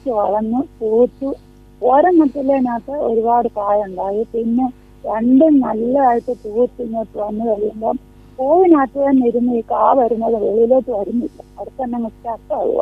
കിളിച്ച് വളർന്ന് പൂത്ത് ഒരെണ്ണത്തിലതിനകത്ത് ഒരുപാട് കായുണ്ടായി പിന്നെ രണ്ടും നല്ലതായിട്ട് പൂത്ത് ഇങ്ങോട്ട് വന്നു കഴിയുമ്പം പൂവിനകത്ത് തന്നെ ഇരുന്ന് ഈ കാ വരുന്നത് വെളിയിലോട്ട് വരുന്നില്ല അവിടെ തന്നെ സ്റ്റക്കാവുക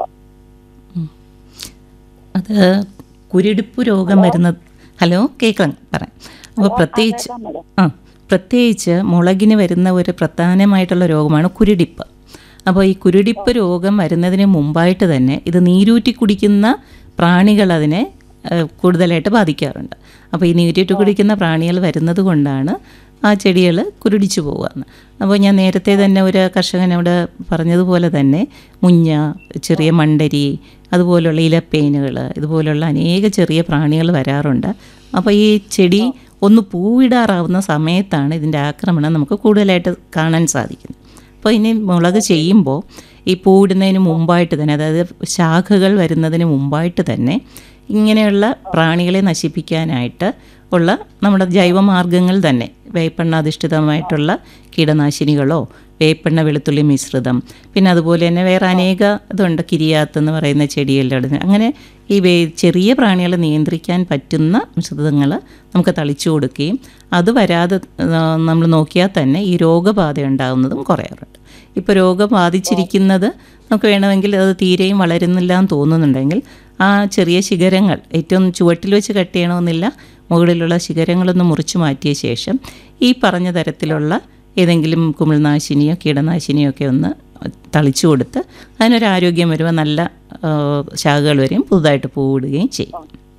അത് കുരുടിപ്പ് രോഗം വരുന്ന ഹലോ കേൾക്കാം പറയാം അപ്പോൾ പ്രത്യേകിച്ച് ആ പ്രത്യേകിച്ച് മുളകിന് വരുന്ന ഒരു പ്രധാനമായിട്ടുള്ള രോഗമാണ് കുരുടിപ്പ് അപ്പോൾ ഈ കുരുടിപ്പ് രോഗം വരുന്നതിന് മുമ്പായിട്ട് തന്നെ ഇത് നീരൂറ്റി കുടിക്കുന്ന പ്രാണികൾ അതിനെ ഏഹ്, കൂടുതലായിട്ട് ബാധിക്കാറുണ്ട് അപ്പോൾ ഈ നീരൂറ്റി കുടിക്കുന്ന പ്രാണികൾ വരുന്നത് കൊണ്ടാണ് ആ ചെടികൾ കുരുടിച്ചു പോകുകയെന്ന് അപ്പോൾ ഞാൻ നേരത്തെ തന്നെ ഒരു കർഷകനോട് പറഞ്ഞതുപോലെ തന്നെ മുഞ്ഞ ചെറിയ മണ്ടരി അതുപോലുള്ള ഇലപ്പേനുകൾ ഇതുപോലുള്ള അനേക ചെറിയ പ്രാണികൾ വരാറുണ്ട് അപ്പോൾ ഈ ചെടി ഒന്ന് പൂവിടാറാവുന്ന സമയത്താണ് ഇതിൻ്റെ ആക്രമണം നമുക്ക് കൂടുതലായിട്ട് കാണാൻ സാധിക്കുന്നത് അപ്പോൾ ഇനി മുളക് ചെയ്യുമ്പോൾ ഈ പൂവിടുന്നതിന് മുമ്പായിട്ട് തന്നെ അതായത് ശാഖകൾ വരുന്നതിന് മുമ്പായിട്ട് തന്നെ ഇങ്ങനെയുള്ള പ്രാണികളെ നശിപ്പിക്കാനായിട്ട് ഉള്ള നമ്മുടെ ജൈവമാർഗ്ഗങ്ങൾ തന്നെ വേപ്പെണ്ണ അധിഷ്ഠിതമായിട്ടുള്ള കീടനാശിനികളോ വേപ്പെണ്ണ വെളുത്തുള്ളി മിശ്രിതം പിന്നെ അതുപോലെ തന്നെ വേറെ അനേക ഇതുണ്ട് കിരിയാത്ത് എന്ന് പറയുന്ന ചെടികളുടെ അങ്ങനെ ഈ വേ ചെറിയ പ്രാണികളെ നിയന്ത്രിക്കാൻ പറ്റുന്ന മിശ്രിതങ്ങൾ നമുക്ക് തളിച്ചു കൊടുക്കുകയും അത് വരാതെ നമ്മൾ നോക്കിയാൽ തന്നെ ഈ രോഗബാധ ഉണ്ടാകുന്നതും കുറയാറുണ്ട് ഇപ്പോൾ രോഗം ബാധിച്ചിരിക്കുന്നത് നമുക്ക് വേണമെങ്കിൽ അത് തീരെയും വളരുന്നില്ല എന്ന് തോന്നുന്നുണ്ടെങ്കിൽ ആ ചെറിയ ശിഖരങ്ങൾ ഏറ്റവും ചുവട്ടിൽ വെച്ച് കട്ട് ചെയ്യണമെന്നില്ല മുകളിലുള്ള ശിഖരങ്ങളൊന്ന് മുറിച്ചു മാറ്റിയ ശേഷം ഈ പറഞ്ഞ തരത്തിലുള്ള ഏതെങ്കിലും കുമിൾനാശിനിയോ കീടനാശിനിയോ ഒക്കെ ഒന്ന് തളിച്ചു കൊടുത്ത് അതിനൊരു ആരോഗ്യം വരുമ്പോൾ നല്ല ആ, ശാഖകൾ വരെയും പുതുതായിട്ട് പൂവിടുകയും ചെയ്യും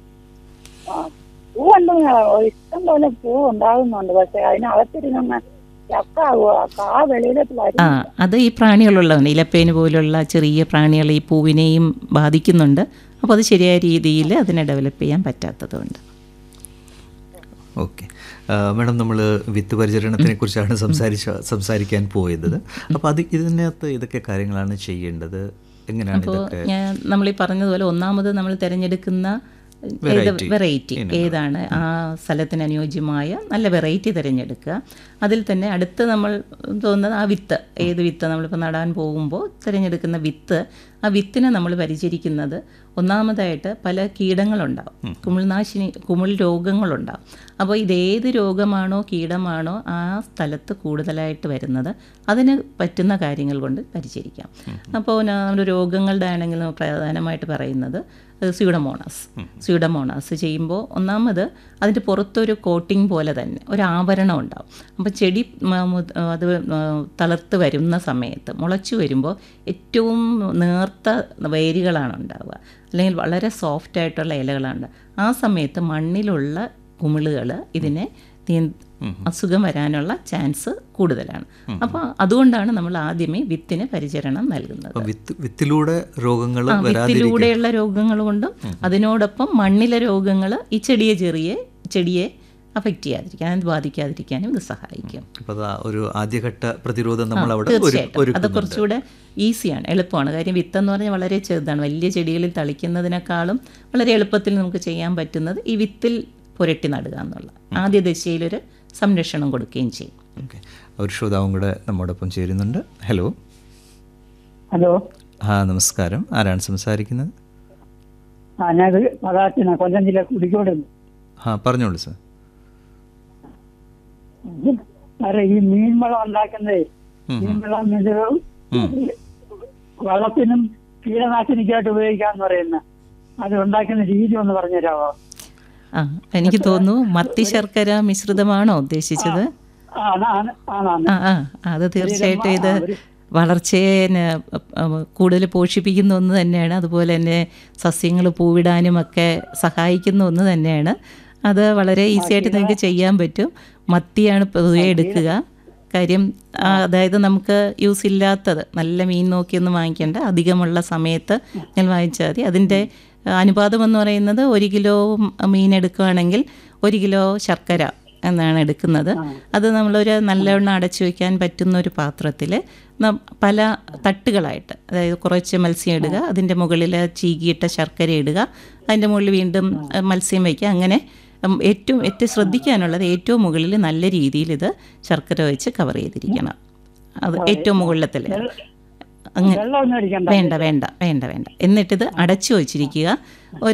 പൂ ഉണ്ട് ഇഷ്ടം പോലെ പൂ ഉണ്ടാകുന്നുണ്ട് പക്ഷെ അതിനകത്തിരുന്ന ചക്കാവുക കാ വെളിയിലോട്ട് വരും ആ അത് ഈ പ്രാണികളുള്ളതാണ് ഇലപ്പേന് പോലുള്ള ചെറിയ പ്രാണികൾ ഈ പൂവിനെയും ബാധിക്കുന്നുണ്ട് അപ്പോൾ അത് ശരിയായ രീതിയിൽ അതിനെ ഡെവലപ്പ് ചെയ്യാൻ പറ്റാത്തതുകൊണ്ട് ഓക്കെ മാഡം നമ്മൾ വിത്ത് പരിചരണത്തിനെ കുറിച്ചാണ് സംസാരിച്ച സംസാരിക്കാൻ പോയത് അപ്പോൾ അത് ഇതിനകത്ത് ഇതൊക്കെ കാര്യങ്ങളാണ് ചെയ്യേണ്ടത് എങ്ങനെയാണ് അപ്പോൾ ഇതൊക്കെ ഞാൻ നമ്മൾ ഈ പറഞ്ഞതുപോലെ ഒന്നാമത് നമ്മൾ തിരഞ്ഞെടുക്കുന്ന Variety. വെറൈറ്റി ഏതാണ് ആ സ്ഥലത്തിന് അനുയോജ്യമായ നല്ല വെറൈറ്റി തിരഞ്ഞെടുക്കുക അതിൽ തന്നെ അടുത്ത് നമ്മൾ തോന്നുന്നത് ആ വിത്ത് ഏത് വിത്ത് നമ്മളിപ്പോൾ നടാൻ പോകുമ്പോൾ തിരഞ്ഞെടുക്കുന്ന വിത്ത് ആ വിത്തിനെ നമ്മൾ പരിചരിക്കുന്നത് ഒന്നാമതായിട്ട് പല കീടങ്ങളുണ്ടാവും കുമിൾനാശിനി കുമിൾ രോഗങ്ങളുണ്ടാവും അപ്പോൾ ഇതേത് രോഗമാണോ കീടമാണോ ആ സ്ഥലത്ത് കൂടുതലായിട്ട് വരുന്നത് അതിന് പറ്റുന്ന കാര്യങ്ങൾ കൊണ്ട് പരിചരിക്കാം അപ്പോൾ നമ്മുടെ രോഗങ്ങളുടെ ആണെങ്കിൽ പ്രധാനമായിട്ട് പറയുന്നത് സ്യൂഡമോണാസ് സ്യൂഡമോണാസ് ചെയ്യുമ്പോൾ ഒന്നാമത് അതിൻ്റെ പുറത്തൊരു കോട്ടിംഗ് പോലെ തന്നെ ഒരു ആവരണം ഉണ്ടാവും അപ്പോൾ ചെടി മ- മു- അത് ആ, തളർത്ത് വരുന്ന സമയത്ത് മുളച്ചു വരുമ്പോൾ ഏറ്റവും നേർത്ത വേരുകളാണ് ഉണ്ടാവുക അല്ലെങ്കിൽ വളരെ സോഫ്റ്റ് ആയിട്ടുള്ള ഇലകളാണ് ആ സമയത്ത് മണ്ണിലുള്ള കുമിളുകൾ ഇതിനെ നിയ- അസുഖം വരാനുള്ള ചാൻസ് കൂടുതലാണ് അപ്പോൾ അതുകൊണ്ടാണ് നമ്മൾ ആദ്യമേ വിത്തിന് പരിചരണം നൽകുന്നത് അപ്പം വിത്ത് വിത്തിലൂടെ രോഗങ്ങൾ ആ, വരാതിരിക്കും വിത്തിലൂടെയുള്ള രോഗങ്ങൾ കൊണ്ടും അതിനോടൊപ്പം മണ്ണിലെ രോഗങ്ങൾ ഈ ചെടിയെ ചെറിയ ചെടിയെ അഫക്റ്റ് ചെയ്യാതിരിക്കാൻ അത് ബാധിക്കാതിരിക്കാനും ഇത് സഹായിക്കും അപ്പോൾ അത് ആ ഒരു ആദ്യഘട്ട പ്രതിരോധം നമ്മൾ അവിടെ ഒരു തീർച്ചയായിട്ടും അത് ഒരുക്കുന്നുണ്ട് കുറച്ചുകൂടെ ഈസിയാണ് എളുപ്പമാണ് കാര്യം വിത്തെന്ന് പറഞ്ഞാൽ വളരെ ചെറുതാണ് വലിയ ചെടികളിൽ തളിക്കുന്നതിനേക്കാളും വളരെ എളുപ്പത്തിൽ നമുക്ക് ചെയ്യാൻ പറ്റുന്നത് ഈ വിത്തിൽ പുരട്ടി നടുക എന്നുള്ള ആദ്യ ദശയിലൊരു സംരക്ഷണം കൊടുക്കുകയും ചെയ്യും ഓക്കെ ഒരു ശ്രോതാവും കൂടെ നമ്മോടൊപ്പം ചേരുന്നുണ്ട് ഹലോ ഹലോ ആ നമസ്കാരം ആരാണ് സംസാരിക്കുന്നത് ആ ഞാൻ മതാച്ചിന കൊല്ലം ജില്ല കുടിക്കോട് ആ പറഞ്ഞോളൂ സാർ സാറേ ഈ മീൻവളം ഉണ്ടാക്കുന്നതേ മീൻവളം ഇത് വളത്തിനും കീടനാശിനിക്കായിട്ട് ഉപയോഗിക്കാന്ന് പറയുന്ന അത് ഉണ്ടാക്കുന്ന രീതി ഒന്ന് പറഞ്ഞുതരാമോ ആ എനിക്ക് തോന്നുന്നു മത്തി ശർക്കര മിശ്രിതമാണോ ഉദ്ദേശിച്ചത് ആ, ആണ് ആണാണ് ആ ആ അത് തീർച്ചയായിട്ടും ഇത് വളർച്ചയെ ന- അഹ് കൂടുതൽ പോഷിപ്പിക്കുന്ന ഒന്ന് തന്നെയാണ് അതുപോലെ തന്നെ സസ്യങ്ങൾ പൂവിടാനും ഒക്കെ സഹായിക്കുന്ന ഒന്ന് തന്നെയാണ് അത് വളരെ ഈസി ആയിട്ട് നിങ്ങൾക്ക് ചെയ്യാൻ പറ്റും മത്തിയാണ് പൊതുവെ എടുക്കുക കാര്യം ആ, അതായത് നമുക്ക് യൂസ് ഇല്ലാത്തത് നല്ല മീൻ നോക്കിയൊന്നും വാങ്ങിക്കേണ്ട അധികമുള്ള സമയത്ത് നിങ്ങൾ വാങ്ങിച്ചാൽ മതി അതിൻ്റെ ആ, അനുപാതം എന്ന് പറയുന്നത് ഒരു കിലോ മീൻ എടുക്കുകയാണെങ്കിൽ ഒരു കിലോ ശർക്കര എന്നാണ് എടുക്കുന്നത് അത് നമ്മളൊരു നല്ലവണ്ണം അടച്ചു വയ്ക്കാൻ പറ്റുന്ന ഒരു പാത്രത്തിൽ പല തട്ടുകളായിട്ട് അതായത് കുറച്ച് മത്സ്യം ഇടുക അതിൻ്റെ മുകളിൽ ചീകിയിട്ട ശർക്കര ഇടുക അതിൻ്റെ മുകളിൽ വീണ്ടും അഹ്, മത്സ്യം വയ്ക്കുക അങ്ങനെ ഉം, ഏറ്റവും ഏറ്റവും ശ്രദ്ധിക്കാനുള്ളത് ഏറ്റവും മുകളിൽ നല്ല രീതിയിൽ ഇത് ശർക്കര വെച്ച് കവർ ചെയ്തിരിക്കണം അത് ഏറ്റവും മുകളിലത്തെ layer. അങ്ങനെ വെള്ളമൊന്നും അടിക്കണ്ട വേണ്ട വേണ്ട വേണ്ട വേണ്ട എന്നിട്ടിത് അടച്ചു വച്ചിരിക്കുക